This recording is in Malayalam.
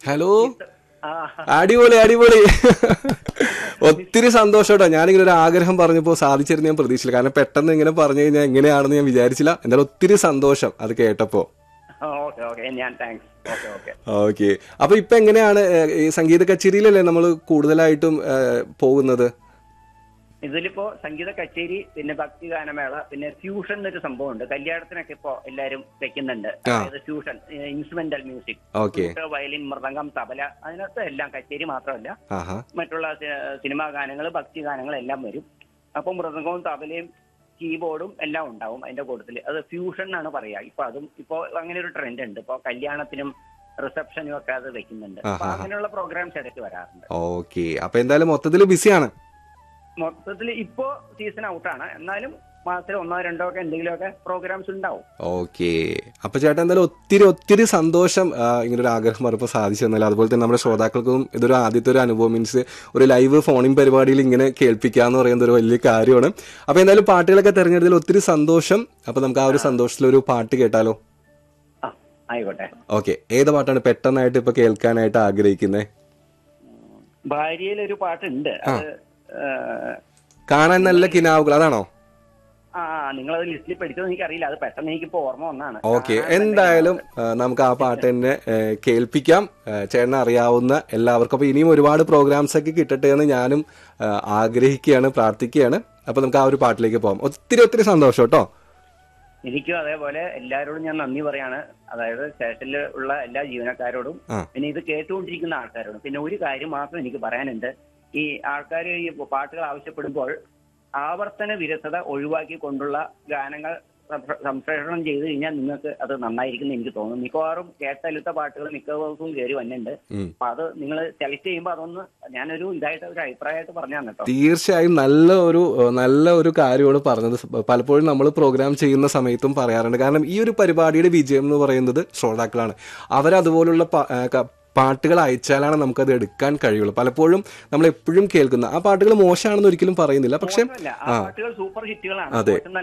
ഹലോ ആ, അടിപൊളി അടിപൊളി ഒത്തിരി സന്തോഷം ഞാനിങ്ങനെ ഒരു ആഗ്രഹം പറഞ്ഞപ്പോൾ സാധിച്ചിരുന്നു ഞാൻ പ്രതീക്ഷിച്ചില്ല കാരണം പെട്ടെന്ന് ഇങ്ങനെ പറഞ്ഞു കഴിഞ്ഞാൽ എങ്ങനെയാണെന്ന് ഞാൻ വിചാരിച്ചില്ല എന്തായാലും ഒത്തിരി സന്തോഷം അത് കേട്ടപ്പോ ഓക്കെ ഓക്കെ ഞാൻ താങ്ക്സ് ഓക്കെ ഓക്കെ ഓക്കെ അപ്പൊ ഇപ്പൊ എങ്ങനെയാണ് ഏഹ്, ഈ സംഗീത കച്ചേരിയിലല്ലേ നമ്മൾ കൂടുതലായിട്ടും ഏഹ്, പോകുന്നത് ഇതിലിപ്പോ സംഗീത കച്ചേരി പിന്നെ ഭക്തി ഗാനമേള പിന്നെ ഫ്യൂഷൻ എന്നൊരു സംഭവമുണ്ട് കല്യാണത്തിനൊക്കെ ഇപ്പോ എല്ലാരും വെക്കുന്നുണ്ട് ആ. അതായത് fusion instrumental music okay violin mridangam tabla അതിനകത്ത് എല്ലാം കച്ചേരി മാത്രമല്ല ആഹാ മറ്റുള്ള സി- സിനിമാ ഗാനങ്ങൾ ഭക്തി ഗാനങ്ങൾ എല്ലാം വരും അപ്പൊ മൃദംഗവും തബലയും കീബോർഡും എല്ലാം ഉണ്ടാവും അതിന്റെ കൂട്ടത്തിൽ അത് ഫ്യൂഷൻ എന്നാണ് പറയാ ഇപ്പൊ അതും ഇപ്പൊ അങ്ങനെ ഒരു ട്രെൻഡ് ഉണ്ട് ഇപ്പൊ കല്യാണത്തിനും റിസപ്ഷനും ഒക്കെ അത് വെക്കുന്നുണ്ട് അപ്പൊ ആഹാ. അങ്ങനെയുള്ള പ്രോഗ്രാംസ് ഇടയ്ക്ക് വരാറുണ്ട് ഓക്കെ അപ്പൊ എന്തായാലും മൊത്തത്തിൽ ബിസിയാണ് മൊത്തത്തിൽ ഇപ്പോ സീസൺ ഔട്ടാണ് എന്നാലും മാസത്തിൽ ഒന്നോ രണ്ടോ ഒക്കെ എന്തെങ്കിലുമൊക്കെ പ്രോഗ്രാംസ് ഉണ്ടാവും ഓക്കെ അപ്പൊ ചേട്ടാ എന്തായാലും ഒത്തിരി ഒത്തിരി സന്തോഷം ആ, ഇങ്ങനെ ഒരു ആഗ്രഹം പറഞ്ഞപ്പോൾ സാധിച്ചു തന്നല്ലോ അതുപോലെ തന്നെ നമ്മുടെ ശ്രോതാക്കൾക്കും ഇതൊരു ആദ്യത്തെ ഒരു അനുഭവം മീൻസ് ഒരു ലൈവ് ഫോണിംഗ് പരിപാടിയിൽ ഇങ്ങനെ കേൾപ്പിക്കുക എന്ന് പറയുന്നത് ഒരു വലിയ കാര്യമാണ് അപ്പൊ എന്തായാലും പാട്ടുകളൊക്കെ തെരഞ്ഞെടുത്തതിൽ ഒത്തിരി സന്തോഷം അപ്പൊ നമുക്ക് ആ ഒരു സന്തോഷത്തിൽ ഒരു പാട്ട് കേട്ടാലോ ആ ആയിക്കോട്ടെ ഓക്കെ ഏത് പാട്ടാണ് പെട്ടെന്നായിട്ട് ഇപ്പൊ കേൾക്കാനായിട്ട് ആഗ്രഹിക്കുന്നത് ഭാര്യയിൽ ഒരു പാട്ടുണ്ട് അത് ഏഹ്, കാണാൻ നല്ല കിനാവുകൾ അതാണോ ആ നിങ്ങളത് ലിസ്റ്റിൽ പഠിച്ചത് എനിക്കറിയില്ല അത് പെട്ടെന്ന് എനിക്കിപ്പോ ഓർമ്മ വന്നാണ് ഓക്കെ എന്തായാലും ആ, നമുക്ക് ആ പാട്ട് തന്നെ ഏ, കേൾപ്പിക്കാം ഏ, ചേട്ടനെ അറിയാവുന്ന എല്ലാവർക്കും അപ്പൊ ഇനിയും ഒരുപാട് പ്രോഗ്രാംസ് ഒക്കെ കിട്ടട്ടെ എന്ന് ഞാനും ആ, ആഗ്രഹിക്കുകയാണ് പ്രാർത്ഥിക്കുകയാണ് അപ്പൊ നമുക്ക് ആ ഒരു പാട്ടിലേക്ക് പോകാം ഒത്തിരി ഒത്തിരി സന്തോഷം കേട്ടോ എനിക്കും അതേപോലെ എല്ലാവരോടും ഞാൻ നന്ദി പറയാണ് അതായത് സ്റ്റേഷനിൽ ഉള്ള എല്ലാ ജീവനക്കാരോടും ആ. പിന്നെ ഇത് കേട്ടുകൊണ്ടിരിക്കുന്ന ആൾക്കാരോടും പിന്നെ ഒരു കാര്യം മാത്രം എനിക്ക് പറയാനുണ്ട് ഈ ആൾക്കാർ ഈ പാട്ടുകൾ ആവശ്യപ്പെടുമ്പോൾ ആവർത്തന വിരസത ഒഴിവാക്കിക്കൊണ്ടുള്ള ഗാനങ്ങൾ സംപ്ര- സംപ്രേഷണം ചെയ്തു കഴിഞ്ഞാൽ നിങ്ങൾക്ക് അത് നന്നായിരിക്കും എന്ന് എനിക്ക് തോന്നുന്നു മിക്കവാറും കേട്ടലുത്ത പാട്ടുകൾ മിക്ക ദിവസവും കയറി വന്നിട്ടുണ്ട് ഉം. അപ്പൊ അത് നിങ്ങൾ സെലക്ട് ചെയ്യുമ്പോൾ അതൊന്ന് ഞാനൊരു ഇതായിട്ട് ഒരു അഭിപ്രായമായിട്ട് പറഞ്ഞു കേട്ടോ തീർച്ചയായും നല്ല ഒരു ഏ, നല്ല ഒരു കാര്യമാണ് പറഞ്ഞത് പലപ്പോഴും നമ്മൾ പ്രോഗ്രാം ചെയ്യുന്ന സമയത്തും പറയാറുണ്ട് കാരണം ഈ ഒരു പരിപാടിയുടെ വിജയം എന്ന് പറയുന്നത് ശ്രോതാക്കളാണ് അവരതുപോലുള്ള പ- ഏ, ക- പാട്ടുകൾ അയച്ചാലാണ് നമുക്കത് എടുക്കാൻ കഴിയുള്ളൂ പലപ്പോഴും നമ്മൾ എപ്പോഴും കേൾക്കുന്ന ആ പാട്ടുകൾ മോശമാണെന്ന് ഒരിക്കലും പറയുന്നില്ല പക്ഷെ മോശമല്ല. ആ ആ. പാട്ടുകൾ സൂപ്പർ ഹിറ്റുകളാണ് അതെ. മോശം